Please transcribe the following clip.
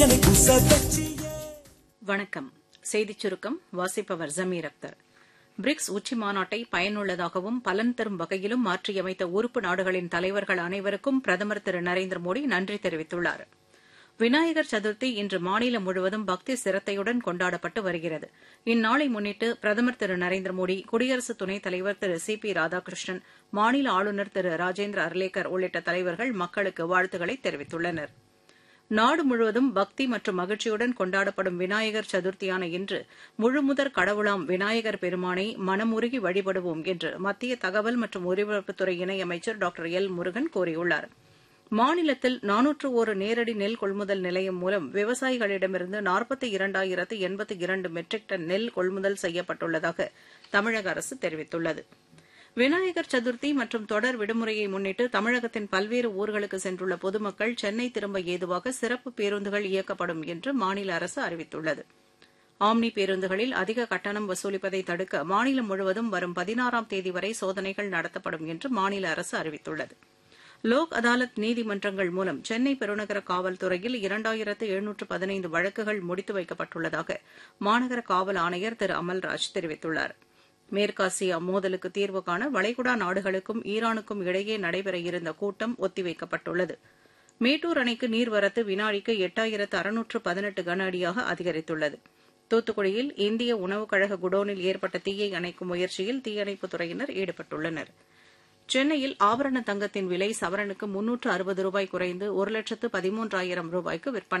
வணக்கம் செய்திச் சுருக்கம் வாசிப்பவர் ஜமீர் அக்தர் பிரிக்ஸ் உச்சி மாநாட்டை பயனுள்ளதாகவும் பலன் தரும் வகையிலும் மாற்றியமைத்த உறுப்பு நாடுகளின் தலைவர்கள் அனைவருக்கும் பிரதமர் திரு நரேந்திர மோடி நன்றி தெரிவித்துள்ளார் விநாயகர் சதுர்த்தி இன்று மாநிலம் முழுவதும் பக்தி சிரத்தையுடன் கொண்டாடப்பட்டு வருகிறது இந்நாளை முன்னிட்டு பிரதமர் திரு நரேந்திர மோடி குடியரசு துணைத் தலைவர் திரு சி பி ராதாகிருஷ்ணன் மாநில ஆளுநர் திரு ராஜேந்திர அர்லேக்கர் உள்ளிட்ட தலைவர்கள் மக்களுக்கு வாழ்த்துக்களை தெரிவித்துள்ளனா் நாடு முழுவதும் பக்தி மற்றும் மகிழ்ச்சியுடன் கொண்டாடப்படும் விநாயகர் சதுர்த்தியான இன்று முழுமுதற் கடவுளாம் விநாயகர் பெருமானை மனமுருகி வழிபடுவோம் என்று மத்திய தகவல் மற்றும் ஒலிபரப்புத்துறை இணையமைச்சர் டாக்டர் எல் முருகன் கூறியுள்ளார் மாநிலத்தில் நானூற்று ஒரு நேரடி நெல் கொள்முதல் நிலையம் மூலம் விவசாயிகளிடமிருந்து நாற்பத்தி இரண்டாயிரத்து எண்பத்தி இரண்டு மெட்ரிக் டன் நெல் கொள்முதல் செய்யப்பட்டுள்ளதாக தமிழக அரசு தெரிவித்துள்ளது விநாயகர் சதுர்த்தி மற்றும் தொடர் விடுமுறையை முன்னிட்டு தமிழகத்தின் பல்வேறு ஊர்களுக்கு சென்றுள்ள பொதுமக்கள் சென்னை திரும்ப ஏதுவாக சிறப்பு பேருந்துகள் இயக்கப்படும் என்று மாநில அரசு அறிவித்துள்ளது ஆம்னி பேருந்துகளில் அதிக கட்டணம் வசூலிப்பதை தடுக்க மாநிலம் முழுவதும் வரும் பதினாறாம் தேதி வரை சோதனைகள் நடத்தப்படும் என்று மாநில அரசு அறிவித்துள்ளது லோக் அதாலத் நீதிமன்றங்கள் மூலம் சென்னை பெருநகர காவல்துறையில் இரண்டாயிரத்து எழுநூற்று பதினைந்து வழக்குகள் முடித்து வைக்கப்பட்டுள்ளதாக மாநகர காவல் ஆணையர் திரு அமல்ராஜ் தெரிவித்துள்ளாா் மேற்காசிய மோதலுக்கு தீர்வு காண வளைகுடா நாடுகளுக்கும் ஈரானுக்கும் இடையே நடைபெற இருந்த கூட்டம் ஒத்திவைக்கப்பட்டுள்ளது மேட்டூர் அணைக்கு நீர்வரத்து வினாடிக்கு எட்டாயிரத்து அறுநூற்று பதினெட்டு கன அடியாக அதிகரித்துள்ளது தூத்துக்குடியில் இந்திய உணவுக் கழக குடோனில் ஏற்பட்ட தீயை அணைக்கும் முயற்சியில் தீயணைப்புத் துறையினர் ஈடுபட்டுள்ளனர் சென்னையில் ஆபரண தங்கத்தின் விலை சவரனுக்கு முன்னூற்று அறுபது ரூபாய் குறைந்து ஒரு லட்சத்து பதிமூன்றாயிரம் ரூபாய்க்கு விற்பனை